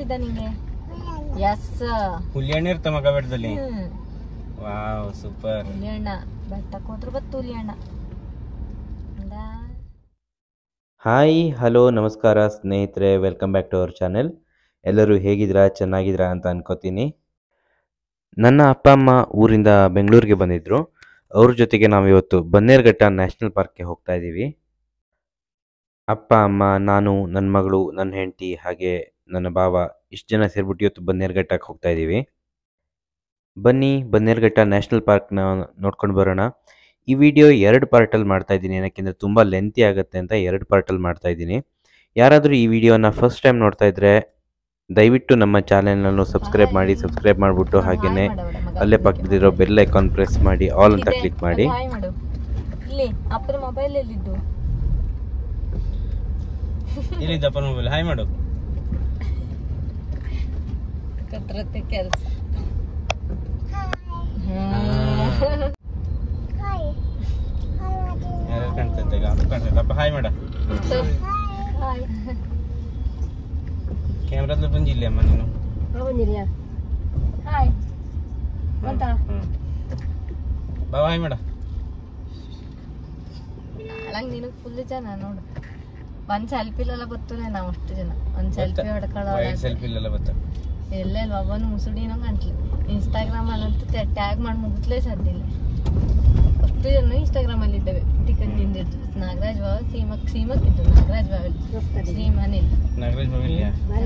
ಗೊತ್ತಿದ್ದ ನಿಂಗೆ ಎಸ್ ಹುಲಿಯಣ್ಣ ಇರ್ತ ಮಗ ಬೆಟ್ಟದಲ್ಲಿ ಹ್ಮ್ ವಾವ್ ಸೂಪರ್ ಹುಲಿಯಣ್ಣ ಬೆಟ್ಟಕ್ಕೆ ಹೋದ್ರು ಬತ್ತು ಹುಲಿಯಣ್ಣ ಅಂದ ಹಾಯ್ ಹಲೋ ನಮಸ್ಕಾರ ಸ್ನೇಹಿತರೆ welcome back to our channel ಎಲ್ಲರೂ ಹೇಗಿದ್ದೀರಾ ಚೆನ್ನಾಗಿದ್ದೀರಾ ಅಂತ ಅನ್ಕೋತೀನಿ ನನ್ನ ಅಪ್ಪ ಅಮ್ಮ ಊರಿಂದ ಬೆಂಗಳೂರಿಗೆ ಬಂದಿದ್ದರು ಅವ್ರ ಜೊತೆಗೆ ನಾವು ಇವತ್ತು ಬನ್ನೇರುಘಟ್ಟ ನ್ಯಾಷನಲ್ ಪಾರ್ಕ್ಗೆ ಹೋಗ್ತಾ ಇದ್ದೀವಿ ಅಪ್ಪ ಅಮ್ಮ ನಾನು ನನ್ನ ಮಗಳು ನನ್ನ ಹೆಂಡತಿ ಹಾಗೆ ನನ್ನ ಭಾವ ಇಷ್ಟು ಜನ ಸೇರಿಬಿಟ್ಟು ಇವತ್ತು ಬನ್ನೇರುಘಟ್ಟಕ್ಕೆ ಹೋಗ್ತಾ ಇದ್ದೀವಿ ಬನ್ನಿ ಬನ್ನೇರುಘಟ್ಟ ನ್ಯಾಷನಲ್ ಪಾರ್ಕ್ನ ನೋಡ್ಕೊಂಡು ಬರೋಣ ಈ ವಿಡಿಯೋ ಎರಡು ಪಾರ್ಟಲ್ಲಿ ಮಾಡ್ತಾ ಇದ್ದೀನಿ ಏನಕ್ಕೆಂದರೆ ತುಂಬ ಲೆಂತಿ ಆಗುತ್ತೆ ಅಂತ ಎರಡು ಪಾರ್ಟಲ್ಲಿ ಮಾಡ್ತಾ ಇದ್ದೀನಿ ಯಾರಾದರೂ ಈ ವಿಡಿಯೋನ ಫಸ್ಟ್ ಟೈಮ್ ನೋಡ್ತಾ ಇದ್ದರೆ ದಯವಿಟ್ಟು ನಮ್ಮ ಚಾನೆಲ್ನನ್ನು ಸಬ್ಸ್ಕ್ರೈಬ್ ಮಾಡಿ ಸಬ್ಸ್ಕ್ರೈಬ್ ಮಾಡಿಬಿಟ್ಟು ಹಾಗೆಯೇ ಅಲ್ಲೇ ಪಕ್ಕದಲ್ಲಿರೋ ಬೆಲ್ ಐಕಾನ್ ಪ್ರೆಸ್ ಮಾಡಿ ಆಲ್ ಅಂತ ಕ್ಲಿಕ್ ಮಾಡಿ ಹಾಯ್ ಮಾಡು ಇಲ್ಲಿ ಅಪ್ಪನ ಮೊಬೈಲ್ ಎಲ್ಲಿದ್ದು ಇಲ್ಲಿದ್ದಪ್ಪ ಮೊಬೈಲ್ ಹಾಯ್ ಮಾಡು ಕತ್ರತೆ ಕೆಲಸ ಯಾರು ಕಾಣ್ತೈತೆ ಈಗ ಅದು ಕಾಣ್ತೈತಪ್ಪ ಹಾಯ್ ಮಾಡ ಹಾಯ್ ಕ್ಯಾಮ್ರಾದಲ್ಲಿ ಬಂದಿಲ್ಲ ಅಮ್ಮ ನೀನು ಬಂದಿರಿಯಾ ಹಾಯ್ ಬಂತ ಹ್ಮ್ ಬಾವ ಹಾಯ್ ಮಾಡ ನಾಳಂಗ್ ನೀನು ಫುಲ್ ಜನ ನೋಡು ಒಂದ್ ಸೆಲ್ಫಿಲೆಲ್ಲ ಬತ್ತೂಲೆ ನಾವು ಅಷ್ಟು ಜನ ಒಂದ್ ಸೆಲ್ಫಿ ಹೊಡ್ಕೊಳ್ಳೋ ಸೆಲ್ಫಿ ಇಲ್ಲೆಲ್ಲ ಬತ್ತ ಎಲ್ಲೆಲ್ಲ ಒಬ್ಬನು ಮುಸುಡಿನೋ ಗಂಟ್ಲು ಇನ್ಸ್ಟಾಗ್ರಾಮ್ ಅಲ್ಲಂತೂ ಟ್ಯಾಗ್ ಮಾಡಿ ಮುಗಿಸ್ಲೇ ಸಾಧ್ಯ ಇಲ್ಲ ಅಷ್ಟು ಜನ ಇನ್ಸ್ಟಾಗ್ರಾಮ್ ಅಲ್ಲಿ ಇದ್ದಾವೆ ಟಿಕನ್ ತಿಂದಿದ್ದು ನಾಗರಾಜ್ ಬಾವ ಸೀಮಕ್ ಸೀಮಕ್ ಇದ್ದು ನಾಗರಾಜ್ ಬಾವ ಶ್ರೀಮನಿಲ್ ನಾಗರಾಜ್ ಬಾವ ಇಲ್ಯಾ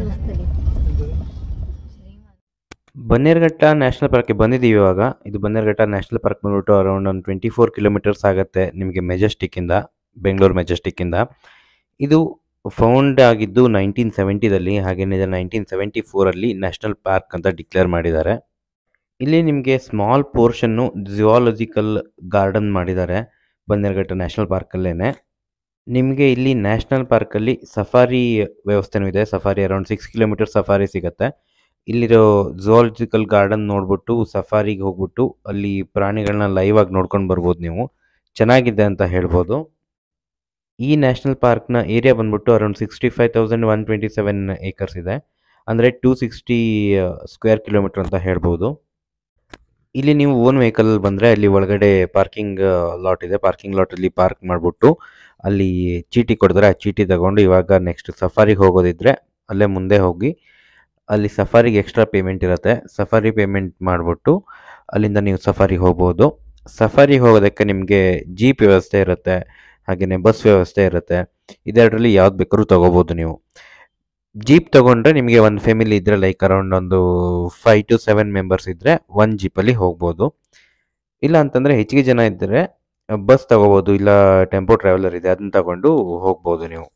ಬನ್ನೇರುಘಟ್ಟ ನ್ಯಾಷನಲ್ ಪಾರ್ಕ್ಗೆ ಬಂದಿದ್ದೀವಿ ಇವಾಗ ಇದು ಬನ್ನೇರುಘಟ್ಟ ನ್ಯಾಷನಲ್ ಪಾರ್ಕ್ ಬಂದ್ಬಿಟ್ಟು ಅರೌಂಡ್ ಒಂದು ಟ್ವೆಂಟಿ ಫೋರ್ ಕಿಲೋಮೀಟರ್ಸ್ ಆಗುತ್ತೆ ನಿಮಗೆ ಮೆಜೆಸ್ಟಿಕ್ಕಿಂದ ಬೆಂಗಳೂರು ಮೆಜೆಸ್ಟಿಕ್ಕಿಂದ ಇದು ಫೌಂಡ್ ಆಗಿದ್ದು ನೈನ್ಟೀನ್ ಸೆವೆಂಟಿದಲ್ಲಿ ಹಾಗೇನಿದೆ ನೈನ್ಟೀನ್ ಸೆವೆಂಟಿ ಫೋರಲ್ಲಿ ನ್ಯಾಷನಲ್ ಪಾರ್ಕ್ ಅಂತ ಡಿಕ್ಲೇರ್ ಮಾಡಿದ್ದಾರೆ ಇಲ್ಲಿ ನಿಮಗೆ ಸ್ಮಾಲ್ ಪೋರ್ಷನ್ನು ಜಿಯಾಲಜಿಕಲ್ ಗಾರ್ಡನ್ ಮಾಡಿದ್ದಾರೆ ಬನ್ನೇರುಘಟ್ಟ ನ್ಯಾಷನಲ್ ಪಾರ್ಕಲ್ಲೇ ನಿಮಗೆ ಇಲ್ಲಿ ನ್ಯಾಷನಲ್ ಪಾರ್ಕಲ್ಲಿ ಸಫಾರಿ ವ್ಯವಸ್ಥೆನೂ ಇದೆ safari around six kilometer safari ಸಿಗುತ್ತೆ ಇಲ್ಲಿರೋ ಝುವಾಲಜಿಕಲ್ ಗಾರ್ಡನ್ ನೋಡ್ಬಿಟ್ಟು ಸಫಾರಿಗೆ ಹೋಗ್ಬಿಟ್ಟು ಅಲ್ಲಿ ಪ್ರಾಣಿಗಳನ್ನ ಲೈವ್ ಆಗಿ ನೋಡ್ಕೊಂಡು ಬರ್ಬೋದು ನೀವು ಚೆನ್ನಾಗಿದೆ ಅಂತ ಹೇಳ್ಬೋದು ಈ ನ್ಯಾಷನಲ್ ಪಾರ್ಕ್ನ ಏರಿಯಾ ಬಂದ್ಬಿಟ್ಟು around sixty five thousand one twenty seven acres ಇದೆ ಅಂದರೆ ಟೂ ಸಿಕ್ಸ್ಟಿ ಸ್ಕ್ವೇರ್ ಕಿಲೋಮೀಟರ್ ಅಂತ ಹೇಳ್ಬೋದು ಇಲ್ಲಿ ನೀವು ಓನ್ ವೆಹಿಕಲ್ ಬಂದರೆ ಅಲ್ಲಿ ಒಳಗಡೆ ಪಾರ್ಕಿಂಗ್ ಲಾಟ್ ಇದೆ ಪಾರ್ಕಿಂಗ್ ಲಾಟಲ್ಲಿ ಪಾರ್ಕ್ ಮಾಡಿಬಿಟ್ಟು ಅಲ್ಲಿ ಚೀಟಿ ಕೊಡಿದ್ರೆ ಆ ಚೀಟಿ ತಗೊಂಡು ಇವಾಗ ನೆಕ್ಸ್ಟ್ ಸಫಾರಿಗೆ ಹೋಗೋದಿದ್ರೆ ಅಲ್ಲೇ ಮುಂದೆ ಹೋಗಿ ಅಲ್ಲಿ ಸಫಾರಿಗೆ ಎಕ್ಸ್ಟ್ರಾ ಪೇಮೆಂಟ್ ಇರುತ್ತೆ ಸಫಾರಿ ಪೇಮೆಂಟ್ ಮಾಡಿಬಿಟ್ಟು ಅಲ್ಲಿಂದ ನೀವು ಸಫಾರಿಗೆ ಹೋಗ್ಬೋದು ಸಫಾರಿಗೆ ಹೋಗೋದಕ್ಕೆ ನಿಮಗೆ ಜೀಪ್ ವ್ಯವಸ್ಥೆ ಇರುತ್ತೆ ಹಾಗೆಯೇ ಬಸ್ ವ್ಯವಸ್ಥೆ ಇರುತ್ತೆ ಇದೆರಡರಲ್ಲಿ ಯಾವ್ದು ಬೇಕಾದ್ರೂ ತೊಗೋಬೋದು ನೀವು ಜೀಪ್ ತೊಗೊಂಡ್ರೆ ನಿಮಗೆ ಒಂದು ಫ್ಯಾಮಿಲಿ ಇದ್ದರೆ ಲೈಕ್ ಅರೌಂಡ್ ಒಂದು ಫೈವ್ ಟು ಸೆವೆನ್ ಮೆಂಬರ್ಸ್ ಇದ್ದರೆ ಒಂದು ಜೀಪಲ್ಲಿ ಹೋಗ್ಬೋದು ಇಲ್ಲ ಅಂತಂದರೆ ಹೆಚ್ಚಿಗೆ ಜನ ಇದ್ದರೆ ಬಸ್ ತೊಗೋಬೋದು ಇಲ್ಲ ಟೆಂಪೋ ಟ್ರಾವೆಲರ್ ಇದೆ ಅದನ್ನ ತಗೊಂಡು ಹೋಗ್ಬೋದು ನೀವು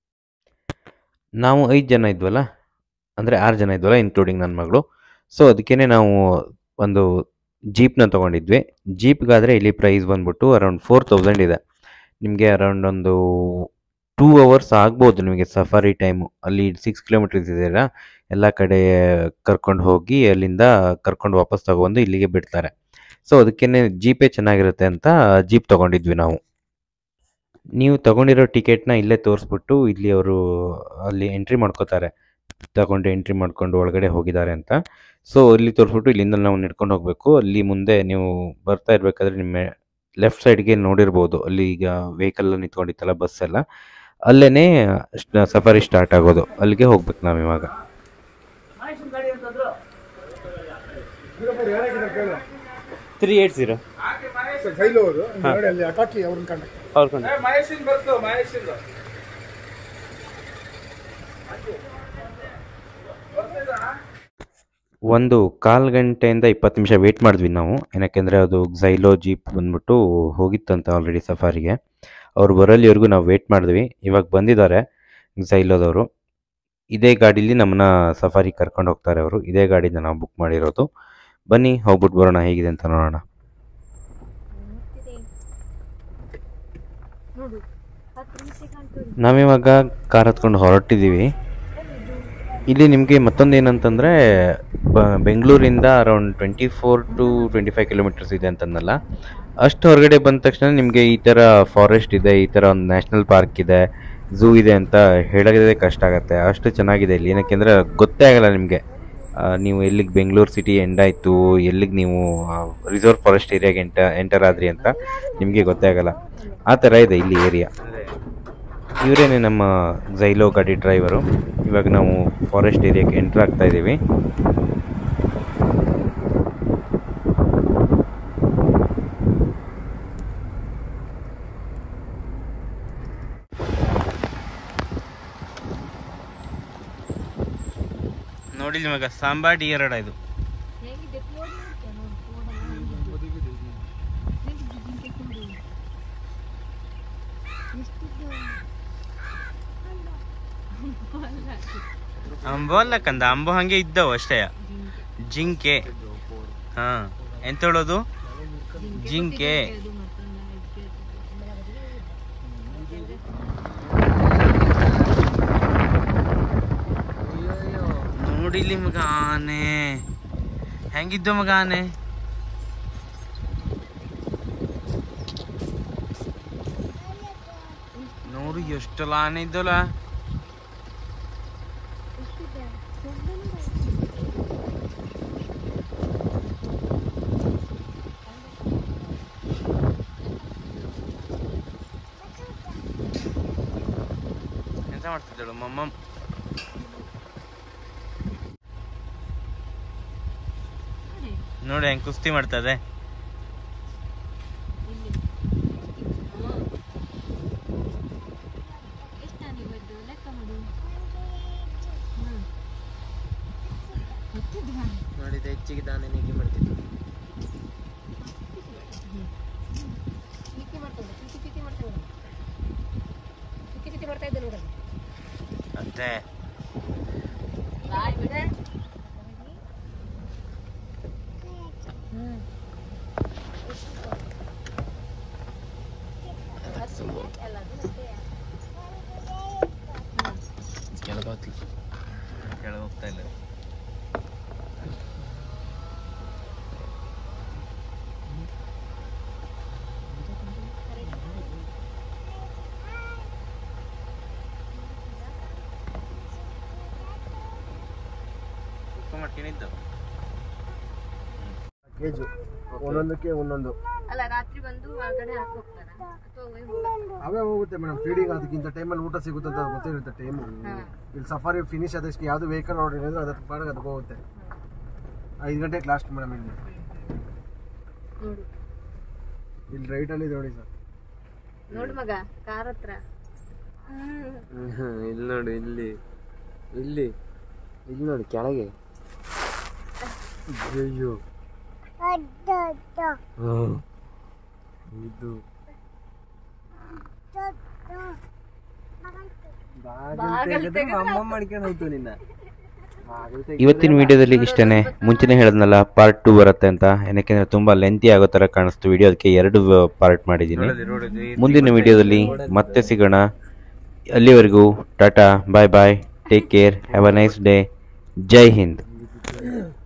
ನಾವು ಐದು ಜನ ಇದ್ವಲ್ಲ ಅಂದರೆ ಆರು ಜನ ಇದ್ವಲ್ಲ ಇನ್ಕ್ಲೂಡಿಂಗ್ ನನ್ನ ಮಗಳು ಸೊ ಅದಕ್ಕೇ ನಾವು ಒಂದು ಜೀಪ್ನ ತೊಗೊಂಡಿದ್ವಿ ಜೀಪ್ಗಾದರೆ ಇಲ್ಲಿ ಪ್ರೈಸ್ ಬಂದ್ಬಿಟ್ಟು ಅರೌಂಡ್ ಫೋರ್ ತೌಸಂಡ್ ಇದೆ ನಿಮಗೆ ಅರೌಂಡ್ ಒಂದು ಟೂ ಅವರ್ಸ್ ಆಗ್ಬೋದು ನಿಮಗೆ ಸಫಾರಿ ಟೈಮು ಅಲ್ಲಿ ಸಿಕ್ಸ್ ಕಿಲೋಮೀಟರ್ಸ್ ಇದೆಯಲ್ಲ ಎಲ್ಲ ಕಡೆ ಕರ್ಕೊಂಡು ಹೋಗಿ ಅಲ್ಲಿಂದ ಕರ್ಕೊಂಡು ವಾಪಸ್ ತಗೊಂಡು ಇಲ್ಲಿಗೆ ಬಿಡ್ತಾರೆ ಸೊ ಅದಕ್ಕೇ ಜೀಪೇ ಚೆನ್ನಾಗಿರುತ್ತೆ ಅಂತ ಜೀಪ್ ತೊಗೊಂಡಿದ್ವಿ ನಾವು ನೀವು ತಗೊಂಡಿರೋ ಟಿಕೆಟ್ನ ಇಲ್ಲೇ ತೋರಿಸ್ಬಿಟ್ಟು ಇಲ್ಲಿ ಅವರು ಅಲ್ಲಿ ಎಂಟ್ರಿ ಮಾಡ್ಕೋತಾರೆ ತಗೊಂಡು ಎಂಟ್ರಿ ಮಾಡ್ಕೊಂಡು ಒಳಗಡೆ ಹೋಗಿದ್ದಾರೆ ಅಂತ ಸೊ ಇಲ್ಲಿ ತೋರಿಸ್ಬಿಟ್ಟು ಇಲ್ಲಿಂದ ನಾವು ನಡ್ಕೊಂಡು ಹೋಗಬೇಕು ಅಲ್ಲಿ ಮುಂದೆ ನೀವು ಬರ್ತಾ ಇರಬೇಕಾದ್ರೆ ನಿಮ್ಮ ಲೆಫ್ಟ್ ಸೈಡ್ಗೆ ನೋಡಿರ್ಬೋದು ಅಲ್ಲಿ ಈಗ ವೆಹಿಕಲ್ ನಿಂತ್ಕೊಂಡಿತ್ತಲ್ಲ ಬಸ್ ಎಲ್ಲ ಅಲ್ಲೇ ಸಫಾರಿ ಸ್ಟಾರ್ಟ್ ಆಗೋದು ಅಲ್ಲಿಗೆ ಹೋಗ್ಬೇಕು ನಾವು ಇವಾಗ ತ್ರೀ ಏಟ್ ಜೀರೋ ಜೈಲವರು ನೋಡಿ ಅಲ್ಲಿ ಅಟಾಕಿ ಅವ್ರನ್ನ ಕಂಡ ಅವ್ರ ಒಂದು ಕಾಲು ಗಂಟೆಯಿಂದ ಇಪ್ಪತ್ತು ನಿಮಿಷ ವೇಟ್ ಮಾಡಿದ್ವಿ ನಾವು ಏನಕ್ಕೆಂದರೆ ಅದು ಝೈಲೋ ಜೀಪ್ ಬಂದ್ಬಿಟ್ಟು ಹೋಗಿತ್ತಂತ ಆಲ್ರೆಡಿ ಸಫಾರಿಗೆ ಅವ್ರು ಬರೋಲ್ಲಿವರೆಗೂ ನಾವು ವೇಟ್ ಮಾಡಿದ್ವಿ ಇವಾಗ ಬಂದಿದ್ದಾರೆ ಝೈಲೋದವರು ಇದೇ ಗಾಡೀಲಿ ನಮ್ಮನ್ನ ಸಫಾರಿ ಕರ್ಕೊಂಡು ಹೋಗ್ತಾರೆ ಅವರು ಇದೇ ಗಾಡಿನ ನಾವು ಬುಕ್ ಮಾಡಿರೋದು ಬನ್ನಿ ಹೋಗ್ಬಿಟ್ಟು ಬರೋಣ ಹೇಗಿದೆ ಅಂತ ನೋಡೋಣ ನಾವಿವಾಗ ಕಾರ್ ಹತ್ಕೊಂಡು ಹೊರಟಿದ್ದೀವಿ ಇಲ್ಲಿ ನಿಮಗೆ ಮತ್ತೊಂದು ಏನಂತಂದರೆ ಬೆಂಗಳೂರಿಂದ around twenty four to twenty five kilometers ಇದೆ ಅಂತಂದಲ್ಲ ಅಷ್ಟು ಹೊರಗಡೆ ಬಂದ ತಕ್ಷಣ ನಿಮಗೆ ಈ ಥರ ಫಾರೆಸ್ಟ್ ಇದೆ ಈ ಥರ ಒಂದು ನ್ಯಾಷನಲ್ ಪಾರ್ಕ್ ಇದೆ ಝೂ ಇದೆ ಅಂತ ಹೇಳೋದೇ ಕಷ್ಟ ಆಗುತ್ತೆ ಅಷ್ಟು ಚೆನ್ನಾಗಿದೆ ಇಲ್ಲಿ ಏನಕ್ಕೆಂದರೆ ಗೊತ್ತೇ ಆಗಲ್ಲ ನಿಮಗೆ ನೀವು ಎಲ್ಲಿಗೆ ಬೆಂಗಳೂರು ಸಿಟಿ ಎಂಡ್ ಆಯಿತು ಎಲ್ಲಿಗೆ ನೀವು ರಿಸರ್ವ್ ಫಾರೆಸ್ಟ್ ಏರಿಯಾಗೆ ಎಂಟ ಎಂಟರ್ ಆದ್ರಿ ಅಂತ ನಿಮಗೆ ಗೊತ್ತೇ ಆಗಲ್ಲ ಆ ಥರ ಇದೆ ಇಲ್ಲಿ ಏರಿಯಾ ಇವರೇನೆ ನಮ್ಮ ಝೈಲೋ ಗಾಡಿ ಡ್ರೈವರು ಇವಾಗ ನಾವು ಫಾರೆಸ್ಟ್ ಏರಿಯಾಕ್ಕೆ ಎಂಟ್ರ್ ಆಗ್ತಾ ಇದ್ದೀವಿ ನೋಡಿಲ್ಲ ಮಗ ಸಾಂಬಾ ಡಿಯರಡ ಇದು ಹೇಗಿದೆ ಕೋಡ್ ನೋಡ್ತೀಯ ನೋಡು, ಕೋಡೆಲ್ಲ ಹೇಗಿದೆ. ಎಷ್ಟಿದ್ದು? ಅಂಬೋ ಅಲ್ಲ ಕಂದ ಅಂಬೋ ಹಂಗೆ ಇದ್ದವು ಅಷ್ಟೇ ಜಿಂಕೆ ಹಾ ಎಂತ ಹೇಳೋದು ಜಿಂಕೆ ಅದು ಮತ್ತೊಂದು ಇದಕ್ಕೆ ನೋಡಿಲಿ ಮಗ ಆನೆ ಹೆಂಗಿದ್ದು ಮಗ ಆನೆ ನೋಡು ಎಷ್ಟೆಲ್ಲ ಆನೆ ಇದ್ದಲ್ಲ ಎಂತ ಮಾಡ್ತಿದ್ದಳು ಮಮ್ಮ ನೋಡಿ, ನೋಡಿ ಹೆಂಗ್ ಕುಸ್ತಿ ಮಾಡ್ತದೆ ಇಲ್ಲಿ. ಅಮ್ಮ. ಎಷ್ಟು ಆನೆ ಇವತ್ತು? ಲೆಕ್ಕ ಮಾಡು. ಹ್ಮ್. ಗೊತ್ತಿದ್ವಾ? ನೋಡಿದ ಹೆಚ್ಚಿಗೆ ತಾನೇ ನಿಗೆ ಮಾಡ್ತಿದ್ದು ಪಿಕ್ಕಿ ಮಾಡ್ತದೆ, ಪಿಕ್ಕಿ ಪಿಕ್ಕಿ ಮಾಡ್ತದೆ ನೋಡು. ಪಿಕ್ಕಿ ಪಿಕ್ಕಿ ಮಾಡ್ತಾ ಇದ್ದೆ ನೋಡಲ್ಲಿ. ಅದೇ ಬಾಯ್ ಬಿಡೆ. ಹ್ಮ್. ಎಲ್ಲದು ಅಷ್ಟೇ. ಕೆಳಗೆ ಕೆಳಗೆ ಹೋಗ್ತಾ ಇಲ್ಲ ಮಾಡ್ಕೊಂಡಿದ್ದು ಕೇಜು ಒಂದೊಂದಕ್ಕೆ ಒಂದೊಂದು ಅಲ್ಲ ರಾತ್ರಿ ಬಂದು ಒಳಗಡೆ ಹಾಕಿ ಹೋಗ್ತಾರ ಅಥವಾ ಅವೇ ಹೋಗ್ತಾರಾ? ಅವೇ ಹೋಗುತ್ತೆ ಮೇಡಮ್ ಫೀಡಿಂಗ್ ಅದಕ್ಕಿಂತ ಟೈಮಲ್ಲಿ ಊಟ ಸಿಗುತ್ತೆ ಅಂತ ಗೊತ್ತಿರುತ್ತೆ ಟೈಮು ಹಾ. ಇಲ್ಲಿ ಸಫಾರಿ ಫಿನಿಶ್ ಆದಷ್ಟು ಯಾವುದು ವೆಹಿಕಲ್ ನೋಡಿದ್ರೆ ಅಂದ್ರೆ ಅದಕ್ಕೆ ಪಾಡಿಗೆ ಅದಕ್ಕೆ ಹೋಗುತ್ತೆ ಐದು ಗಂಟೆಗೆ ಲಾಸ್ಟ್ ಮೇಡಮ್ ಇಲ್ಲಿ ನೋಡು ಇಲ್ಲಿ ರೈಟಲ್ಲಿ ನೋಡಿ ಸರ್ ನೋಡು ಮಗ ಕಾರ್ ಹತ್ರ ಇಲ್ಲಿ ನೋಡು ಇಲ್ಲಿ ಇಲ್ಲಿ ಇಲ್ಲಿ ನೋಡಿ ಕೆಳಗೆ ಅಯ್ಯೋ ಇದು ಅಮ್ಮ ಮಾಡ್ಕೊಂಡು ಹೋಯ್ತು ನಿನ್ನ ಇವತ್ತಿನ ವಿಡಿಯೋದಲ್ಲಿ ಇಷ್ಟೇ ಮುಂಚೆನೇ ಹೇಳಿದ್ನಲ್ಲ ಪಾರ್ಟ್ ಟು ಬರುತ್ತೆ ಅಂತ ಏನಕ್ಕೆಂದ್ರೆ ತುಂಬ ಲೆಂತಿ ಆಗೋ ಥರ ಕಾಣಿಸ್ತು ವಿಡಿಯೋ ಅದಕ್ಕೆ ಎರಡು ಪಾರ್ಟ್ ಮಾಡಿದ್ದೀನಿ ಮುಂದಿನ ವಿಡಿಯೋದಲ್ಲಿ ಮತ್ತೆ ಸಿಗೋಣ ಅಲ್ಲಿವರೆಗೂ ಟಾಟಾ bye bye take care have a nice day Jai Hind